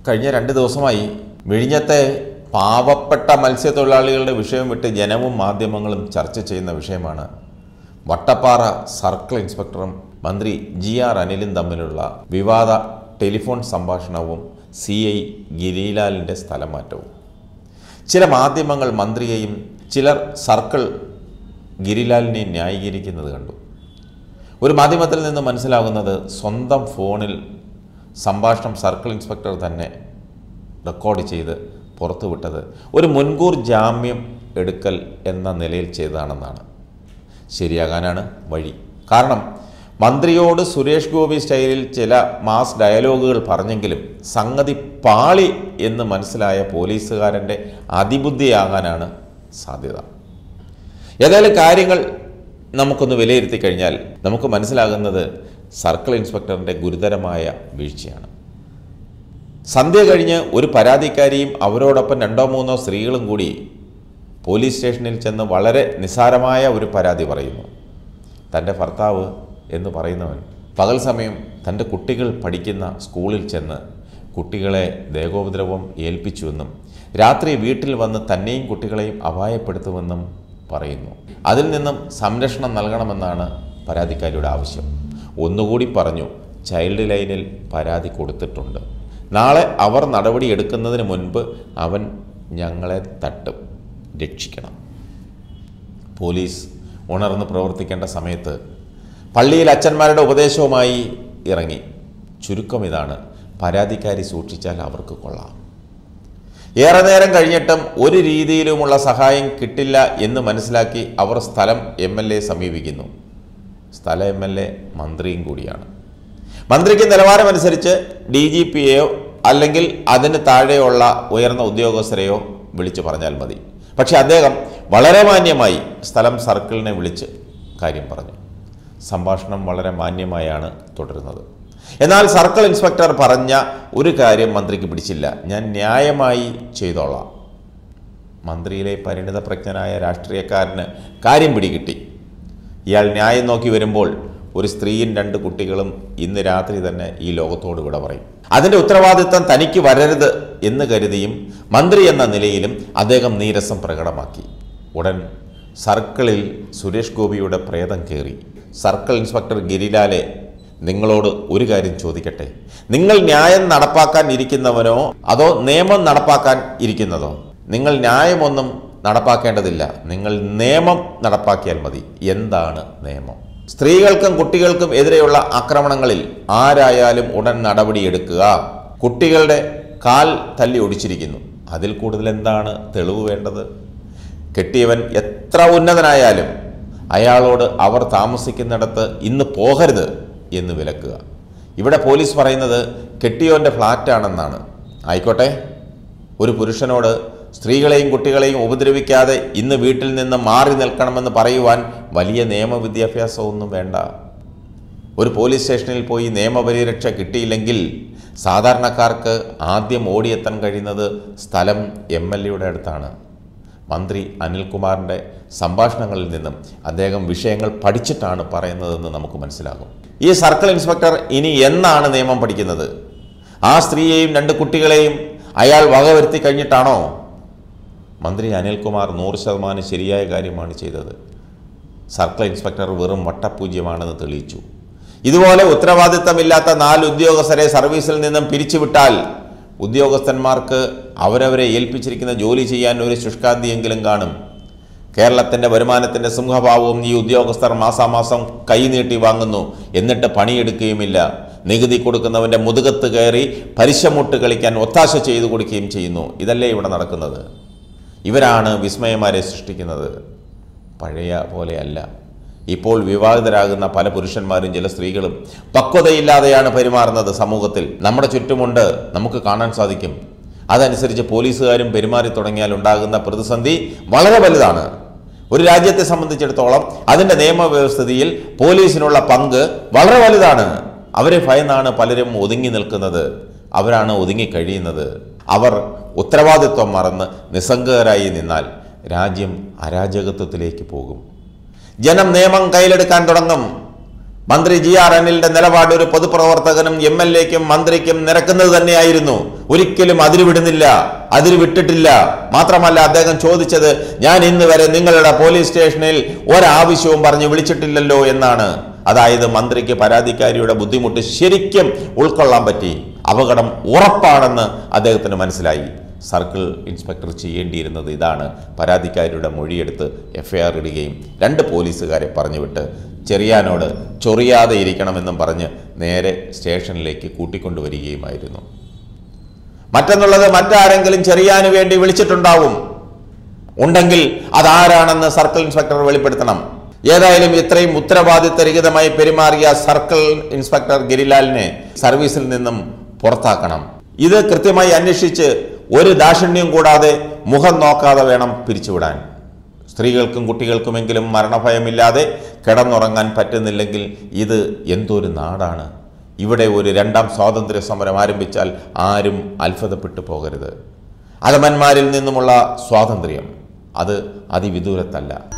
കഴിഞ്ഞ രണ്ട് ദിവസമായി വിഴിഞ്ഞത്തെ പാവപ്പെട്ട മത്സ്യത്തൊഴിലാളികളുടെ വിഷയം വിട്ട് ജനവും മാധ്യമങ്ങളും ചർച്ച ചെയ്യുന്ന വിഷയമാണ് വട്ടപ്പാറ സർക്കിൾ ഇൻസ്പെക്ടറും മന്ത്രി ജി ആർ അനിലും തമ്മിലുള്ള വിവാദ ടെലിഫോൺ സംഭാഷണവും സി ഐ ഗിരിലാലിൻ്റെ സ്ഥലം മാറ്റവും ചില മാധ്യമങ്ങൾ മന്ത്രിയെയും ചിലർ സർക്കിൾ ഗിരിലാലിനെയും ന്യായീകരിക്കുന്നത് കണ്ടു ഒരു മാധ്യമത്തിൽ നിന്ന് മനസ്സിലാകുന്നത് സ്വന്തം ഫോണിൽ സംഭാഷണം സർക്കിൾ ഇൻസ്പെക്ടർ തന്നെ റെക്കോർഡ് ചെയ്ത് പുറത്തുവിട്ടത് ഒരു മുൻകൂർ ജാമ്യം എടുക്കൽ എന്ന നിലയിൽ ചെയ്തതാണെന്നാണ് ശരിയാകാനാണ് വഴി കാരണം മന്ത്രിയോട് സുരേഷ് ഗോപി സ്റ്റൈലിൽ ചില മാസ് ഡയലോഗുകൾ പറഞ്ഞെങ്കിലും സംഗതി പാളി എന്ന് മനസ്സിലായ പോലീസുകാരൻ്റെ അതിബുദ്ധിയാകാനാണ് സാധ്യത ഏതായാലും കാര്യങ്ങൾ നമുക്കൊന്ന് വിലയിരുത്തി കഴിഞ്ഞാൽ നമുക്ക് മനസ്സിലാകുന്നത് സർക്കിൾ ഇൻസ്പെക്ടറിൻ്റെ ഗുരുതരമായ വീഴ്ചയാണ് സന്ധ്യ കഴിഞ്ഞ് ഒരു പരാതിക്കാരിയും അവരോടൊപ്പം രണ്ടോ മൂന്നോ സ്ത്രീകളും കൂടി പോലീസ് സ്റ്റേഷനിൽ ചെന്ന് വളരെ നിസ്സാരമായ ഒരു പരാതി പറയുന്നു തൻ്റെ ഭർത്താവ് എന്ന് പറയുന്നവൻ പകൽ സമയം തൻ്റെ കുട്ടികൾ പഠിക്കുന്ന സ്കൂളിൽ ചെന്ന് കുട്ടികളെ ദേഹോപദ്രവം ഏൽപ്പിച്ചുവെന്നും രാത്രി വീട്ടിൽ വന്ന് തന്നെയും കുട്ടികളെയും അപായപ്പെടുത്തുമെന്നും പറയുന്നു അതിൽ നിന്നും സംരക്ഷണം നൽകണമെന്നാണ് പരാതിക്കാരിയുടെ ആവശ്യം ഒന്നുകൂടി പറഞ്ഞു ചൈൽഡ് ലൈനിൽ പരാതി കൊടുത്തിട്ടുണ്ട് നാളെ അവർ നടപടി എടുക്കുന്നതിന് മുൻപ് അവൻ ഞങ്ങളെ തട്ടും രക്ഷിക്കണം പോലീസ് ഉണർന്ന് പ്രവർത്തിക്കേണ്ട സമയത്ത് പള്ളിയിൽ അച്ഛന്മാരുടെ ഉപദേശവുമായി ഇറങ്ങി ചുരുക്കം ഇതാണ് പരാതിക്കാരി സൂക്ഷിച്ചാൽ അവർക്ക് കൊള്ളാം ഏറെ നേരം കഴിഞ്ഞിട്ടും ഒരു രീതിയിലുമുള്ള സഹായം കിട്ടില്ല എന്ന് മനസ്സിലാക്കി അവർ സ്ഥലം എം എൽ എ സമീപിക്കുന്നു സ്ഥല എം എൽ എ മന്ത്രിയും കൂടിയാണ് മന്ത്രിക്ക് നിലവാരമനുസരിച്ച് ഡി ജി പിയെയോ അല്ലെങ്കിൽ അതിന് താഴെയുള്ള ഉയർന്ന ഉദ്യോഗസ്ഥരെയോ വിളിച്ചു പറഞ്ഞാൽ മതി പക്ഷെ അദ്ദേഹം വളരെ മാന്യമായി സ്ഥലം സർക്കിളിനെ വിളിച്ച് കാര്യം പറഞ്ഞു സംഭാഷണം വളരെ മാന്യമായാണ് തുടരുന്നത് എന്നാൽ സർക്കിൾ ഇൻസ്പെക്ടർ പറഞ്ഞ ഒരു കാര്യം മന്ത്രിക്ക് പിടിച്ചില്ല ഞാൻ ന്യായമായി ചെയ്തോളാം മന്ത്രിയിലെ പരിണിതപ്രജ്ഞനായ രാഷ്ട്രീയക്കാരന് കാര്യം പിടികിട്ടി ഇയാൾ ന്യായം നോക്കി വരുമ്പോൾ ഒരു സ്ത്രീയും രണ്ട് കുട്ടികളും ഇന്ന് രാത്രി തന്നെ ഈ ലോകത്തോട് വിട പറയും അതിൻ്റെ ഉത്തരവാദിത്തം തനിക്ക് വരരുത് എന്ന് കരുതിയും മന്ത്രി എന്ന നിലയിലും അദ്ദേഹം നീരസം പ്രകടമാക്കി ഉടൻ സർക്കിളിൽ സുരേഷ് ഗോപിയുടെ പ്രേതം കയറി സർക്കിൾ ഇൻസ്പെക്ടർ ഗിരിലാലെ നിങ്ങളോട് ഒരു കാര്യം ചോദിക്കട്ടെ നിങ്ങൾ ന്യായം നടപ്പാക്കാൻ ഇരിക്കുന്നവനോ അതോ നിയമം നടപ്പാക്കാൻ ഇരിക്കുന്നതോ നിങ്ങൾ ന്യായമൊന്നും നടപ്പാക്കേണ്ടതില്ല നിങ്ങൾ നിയമം നടപ്പാക്കിയാൽ മതി എന്താണ് നിയമം സ്ത്രീകൾക്കും കുട്ടികൾക്കും എതിരെയുള്ള ആക്രമണങ്ങളിൽ ആരായാലും ഉടൻ നടപടിയെടുക്കുക കുട്ടികളുടെ കാൽ തല്ലി ഒടിച്ചിരിക്കുന്നു അതിൽ കൂടുതൽ എന്താണ് തെളിവ് വേണ്ടത് കെട്ടിയവൻ എത്ര ഉന്നതനായാലും അയാളോട് അവർ താമസിക്കുന്നിടത്ത് ഇന്ന് പോകരുത് എന്ന് വിലക്കുക ഇവിടെ പോലീസ് പറയുന്നത് കെട്ടിയോൻ്റെ ഫ്ലാറ്റാണെന്നാണ് ആയിക്കോട്ടെ ഒരു പുരുഷനോട് സ്ത്രീകളെയും കുട്ടികളെയും ഉപദ്രവിക്കാതെ ഇന്ന് വീട്ടിൽ നിന്ന് മാറി നിൽക്കണമെന്ന് പറയുവാൻ വലിയ നിയമവിദ്യാഭ്യാസമൊന്നും വേണ്ട ഒരു പോലീസ് സ്റ്റേഷനിൽ പോയി നിയമപരിരക്ഷ കിട്ടിയില്ലെങ്കിൽ സാധാരണക്കാർക്ക് ആദ്യം ഓടിയെത്താൻ കഴിയുന്നത് സ്ഥലം എം എൽ എയുടെ അടുത്താണ് മന്ത്രി അനിൽകുമാറിൻ്റെ സംഭാഷണങ്ങളിൽ നിന്നും അദ്ദേഹം വിഷയങ്ങൾ പഠിച്ചിട്ടാണ് പറയുന്നതെന്ന് നമുക്ക് മനസ്സിലാകും ഈ സർക്കിൾ ഇൻസ്പെക്ടർ ഇനി എന്നാണ് നിയമം പഠിക്കുന്നത് ആ സ്ത്രീയെയും രണ്ട് കുട്ടികളെയും അയാൾ വകവരുത്തി കഴിഞ്ഞിട്ടാണോ മന്ത്രി അനിൽകുമാർ നൂറ് ശതമാനം ശരിയായ കാര്യമാണ് ചെയ്തത് സർക്കിൾ ഇൻസ്പെക്ടർ വെറും വട്ടപൂജ്യമാണെന്ന് തെളിയിച്ചു ഇതുപോലെ ഉത്തരവാദിത്തമില്ലാത്ത നാല് ഉദ്യോഗസ്ഥരെ സർവീസിൽ നിന്നും പിരിച്ചുവിട്ടാൽ ഉദ്യോഗസ്ഥന്മാർക്ക് അവരവരെ ഏൽപ്പിച്ചിരിക്കുന്ന ജോലി ചെയ്യാൻ ഒരു ശുഷ്കാന്തിയെങ്കിലും കാണും കേരളത്തിൻ്റെ വരുമാനത്തിൻ്റെ സിംഹഭാവവും ഈ ഉദ്യോഗസ്ഥർ മാസാമാസം കൈനീട്ടി വാങ്ങുന്നു എന്നിട്ട് പണിയെടുക്കുകയുമില്ല നികുതി കൊടുക്കുന്നവൻ്റെ മുതുകത്ത് കയറി പരിശമുട്ട് കളിക്കാൻ ഒത്താശ ചെയ്തു കൊടുക്കുകയും ചെയ്യുന്നു ഇതല്ലേ ഇവിടെ നടക്കുന്നത് ഇവരാണ് വിസ്മയമാരെ സൃഷ്ടിക്കുന്നത് പഴയ പോലെയല്ല ഇപ്പോൾ വിവാഹിതരാകുന്ന പല പുരുഷന്മാരും ചില സ്ത്രീകളും പക്വതയില്ലാതെയാണ് പെരുമാറുന്നത് സമൂഹത്തിൽ നമ്മുടെ ചുറ്റുമുണ്ട് നമുക്ക് കാണാൻ സാധിക്കും അതനുസരിച്ച് പോലീസുകാരും പെരുമാറി തുടങ്ങിയാൽ ഉണ്ടാകുന്ന പ്രതിസന്ധി വളരെ വലുതാണ് ഒരു രാജ്യത്തെ സംബന്ധിച്ചിടത്തോളം അതിൻ്റെ നിയമവ്യവസ്ഥിതിയിൽ പോലീസിനുള്ള പങ്ക് വളരെ വലുതാണ് അവരെ ഭയന്നാണ് പലരും ഒതുങ്ങി നിൽക്കുന്നത് അവരാണ് ഒതുങ്ങി കഴിയുന്നത് അവർ ഉത്തരവാദിത്വം മറന്ന് നിസ്സംഗരായി നിന്നാൽ രാജ്യം അരാജകത്വത്തിലേക്ക് പോകും ജനം നിയമം കയ്യിലെടുക്കാൻ തുടങ്ങും മന്ത്രി ജി ആർ അനിലിന്റെ നിലപാട് ഒരു പൊതുപ്രവർത്തകനും എം എൽ എക്കും മന്ത്രിക്കും നിരക്കുന്നത് തന്നെയായിരുന്നു ഒരിക്കലും അതിര് വിടുന്നില്ല അതിര് വിട്ടിട്ടില്ല മാത്രമല്ല അദ്ദേഹം ചോദിച്ചത് ഞാൻ ഇന്ന് വരെ നിങ്ങളുടെ പോലീസ് സ്റ്റേഷനിൽ ഒരാവശ്യവും പറഞ്ഞ് വിളിച്ചിട്ടില്ലല്ലോ എന്നാണ് അതായത് മന്ത്രിക്ക് പരാതിക്കാരിയുടെ ബുദ്ധിമുട്ട് ശരിക്കും ഉൾക്കൊള്ളാൻ പറ്റി അപകടം ഉറപ്പാണെന്ന് അദ്ദേഹത്തിന് മനസ്സിലായി സർക്കിൾ ഇൻസ്പെക്ടർ ചെയ്യേണ്ടിയിരുന്നത് ഇതാണ് പരാതിക്കാരിയുടെ മൊഴിയെടുത്ത് എഫ്ഐആർ ഇടുകയും രണ്ട് പോലീസുകാരെ പറഞ്ഞുവിട്ട് ചെറിയാനോട് ചൊറിയാതെ ഇരിക്കണമെന്നും പറഞ്ഞ് നേരെ സ്റ്റേഷനിലേക്ക് കൂട്ടിക്കൊണ്ടുവരികയുമായിരുന്നു മറ്റെന്നുള്ളത് മറ്റാരെങ്കിലും ചെറിയാന് വേണ്ടി വിളിച്ചിട്ടുണ്ടാവും ഉണ്ടെങ്കിൽ അതാരാണെന്ന് സർക്കിൾ ഇൻസ്പെക്ടർ വെളിപ്പെടുത്തണം ഏതായാലും ഇത്രയും ഉത്തരവാദിത്തരഹിതമായി പെരുമാറിയ സർക്കിൾ ഇൻസ്പെക്ടർ ഗിരിലാലിനെ സർവീസിൽ നിന്നും പുറത്താക്കണം ഇത് കൃത്യമായി അന്വേഷിച്ച് ഒരു ദാക്ഷിണ്യം കൂടാതെ മുഖം നോക്കാതെ വേണം പിരിച്ചുവിടാൻ സ്ത്രീകൾക്കും കുട്ടികൾക്കുമെങ്കിലും മരണഭയമില്ലാതെ കിടന്നുറങ്ങാൻ പറ്റുന്നില്ലെങ്കിൽ ഇത് എന്തൊരു നാടാണ് ഇവിടെ ഒരു രണ്ടാം സ്വാതന്ത്ര്യ സമരം ആരംഭിച്ചാൽ ആരും അത്ഭുതപ്പെട്ടു പോകരുത് അധമന്മാരിൽ നിന്നുമുള്ള സ്വാതന്ത്ര്യം അത് അതിവിദൂരത്തല്ല